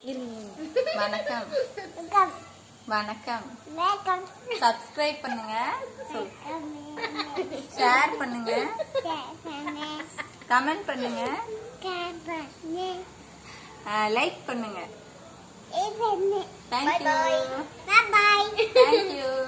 வணக்கம் வணக்கம் சப்ஸ்கிரைப் பண்ணுங்க ஷேர் பண்ணுங்க கமெண்ட் பண்ணுங்க லைக் பண்ணுங்க thank you thank you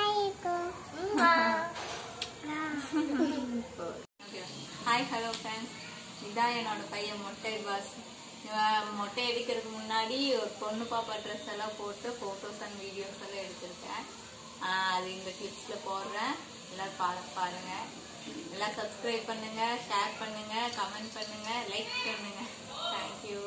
hi hello friends இதான் என்னோட பையன் மொட்டை பாஸ் இவன் மொட்டை அடிக்கிறதுக்கு முன்னாடி ஒரு பொண்ணு பாப்பா ட்ரெஸ் எல்லாம் போட்டு ஃபோட்டோஸ் அண்ட் வீடியோஸ் எல்லாம் எடுத்திருக்கேன் ஆஹ் அது இந்த கிளிப்ஸில் போடுறேன் எல்லாம் பா பாருங்க எல்லாம் சப்ஸ்கிரைப் பண்ணுங்க ஷேர் பண்ணுங்க கமெண்ட் பண்ணுங்க லைக் பண்ணுங்க தேங்க்யூ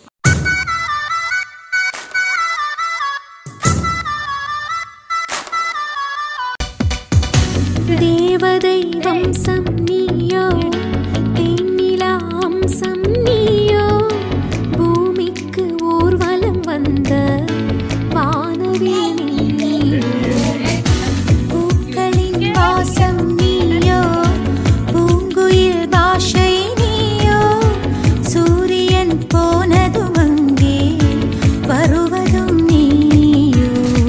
தேவதை வம்சம் நீயோ தேனிலா அம்சம் நீயோ பூமிக்கு ஊர்வலம் வந்த வானவி நீயோ பூக்களின் வாசம் நீயோ பூங்குயில் பாஷை நீயோ சூரியன் போனதும் அங்கே வருவதும் நீயோ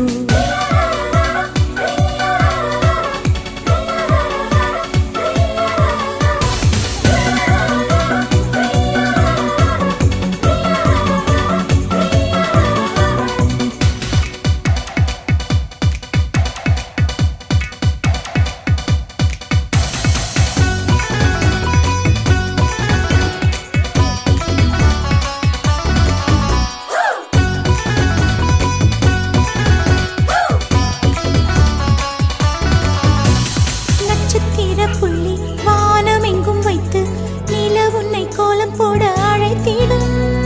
நட்சத்திர புள்ளி வானம் எங்கும் வைத்து நில உன்னை கோலம் போட அழைத்திடும்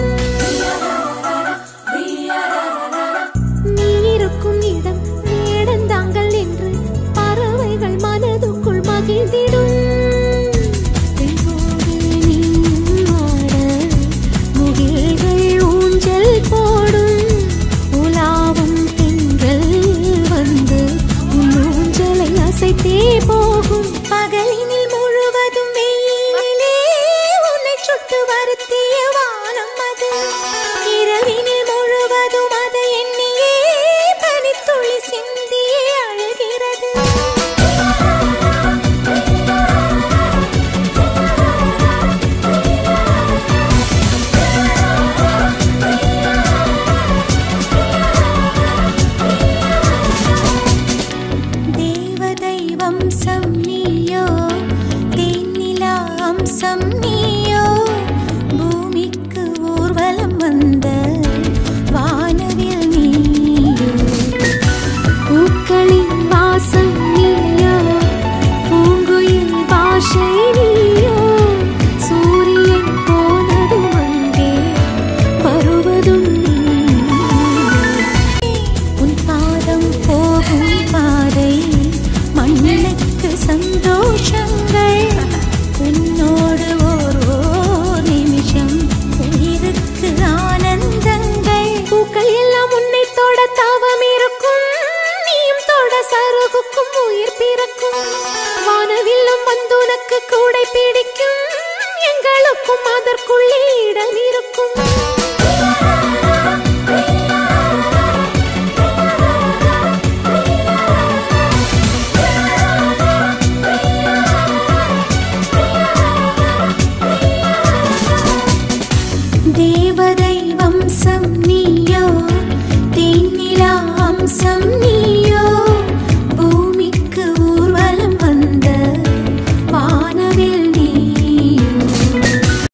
நீ இருக்கும் இடம் வேடந்தாங்கள் என்று பறவைகள் மனதுக்குள் மகிழ்ந்திடும் தெருவோடு நீயும் ஆட முகில்கள் ஊஞ்சல் போடும் உலாவும் பெண்கள் வந்து உன் ஊஞ்சலை அசைத்தே போகும் பகலினில் முழுவதும் வெயிலிலே உன்னை சுட்டு வருத்திய வானம் அது இரவினில் முழுவதும் அதை எண்ணியே பனித்துளி சிந்தியே அழுகிறது தேவதை வம்சம் நீயோ தேனிலா அம்சம் நீயோ பூமிக்கு ஊர்வலம் வந்த வானவில் நீயோ பூக்களின் வாசம் நீயோ பூங்குயில் பாஷை நீயோ சூரியன் போனதும் அங்கே வருவதும் நீயோ உன் பாதம் போகும் பாதை மண்ணுக்கு சந்தோஷங்கள் உன்னோடு ஓர் ஓர் நிமிஷம் உயிருக்கு ஆனந்தங்கள் பூக்கள் எல்லாம் உன்னை தொட தவம் இருக்கும் நீயும் தொட சருகுக்கும் உயிர் பிறக்கும் வானவில்லும் வந்து உனக்கு கூடை பிடிக்கும் எங்களுக்கும் அதற்குள்ளே இடம் இருக்கும் தேவதை வம்சம் நீயோ தேனிலா அம்சம் நீ